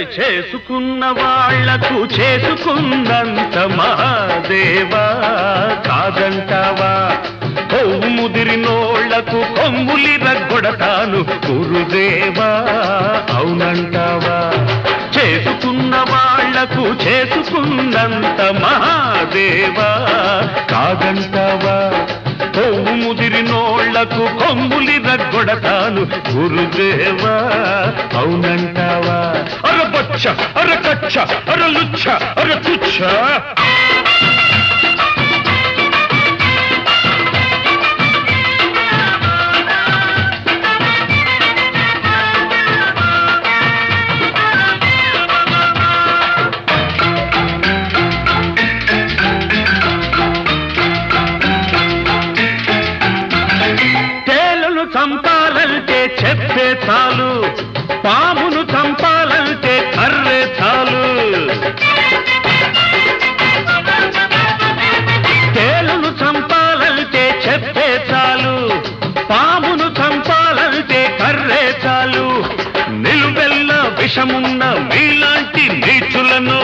చేసుకున్న వాళ్లకు చేసుకున్నంత మహాదేవా కాదంటావా కొవ్వు ముదిరినోళ్లకు కొమ్ములి రగ్గొడతాను గురుదేవా అవునంటావా చేసుకున్న వాళ్లకు చేసుకున్నంత మహాదేవా కాదంటావా కొవ్వు ముదిరినోళ్లకు కొమ్ములి రగ్గొడతాను గురుదేవా అవునంటావా అరబచ్చ అరకచ్చ అరలుచ్చ అరతుచ్చ తేలును చంపాలంటే చెప్పే చాలు పామును చంపాలంటే కర్రే చాలు తేలును చంపాలంటే చెప్పే చాలు పామును చంపాలంటే కర్రే చాలు నిలువెల్ల విషమున్న మీలాంటి నీచులను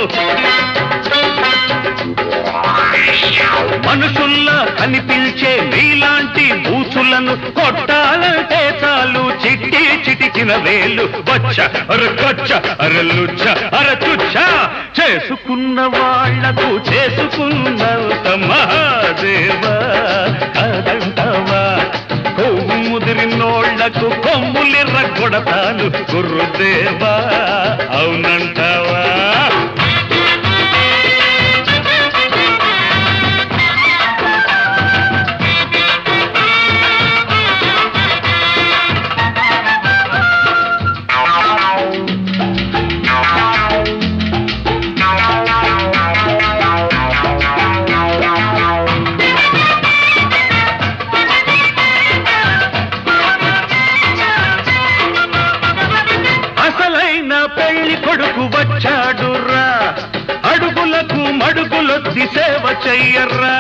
మనుషుల్లా కనిపించే మీలాంటి బూచులను కొట్టాలంటే చాలు చిట్టి చిటికిన వేలు వచ్చ అరకొచ్చ అరలుచ్చ అరచుచ్చ చేసుకున్న వాళ్లకు చేసుకున్నంత మహాదేవా కాదంటావా కొవ్వు ముదిరినోళ్లకు కొమ్ములి రగ్గొడతాను గురుదేవా అవునంటావా అసలైన పెళ్లి కొడుకు వచ్చాడురా అడుగులకు మడుగులొత్తి సేవ చెయ్యర్రా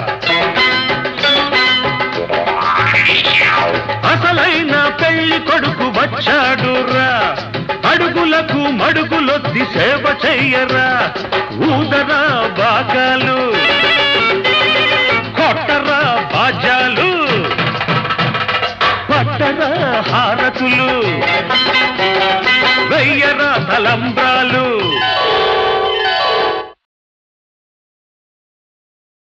అసలైన పెళ్లి కొడుకు వచ్చాడురా అడుగులకు మడుగులొత్తి సేవ చెయ్యరా ఊదరా బాగాలు కొట్టరా బాజాలు పట్టరా హారతులు వెయ్యరా తలంబ్రాలు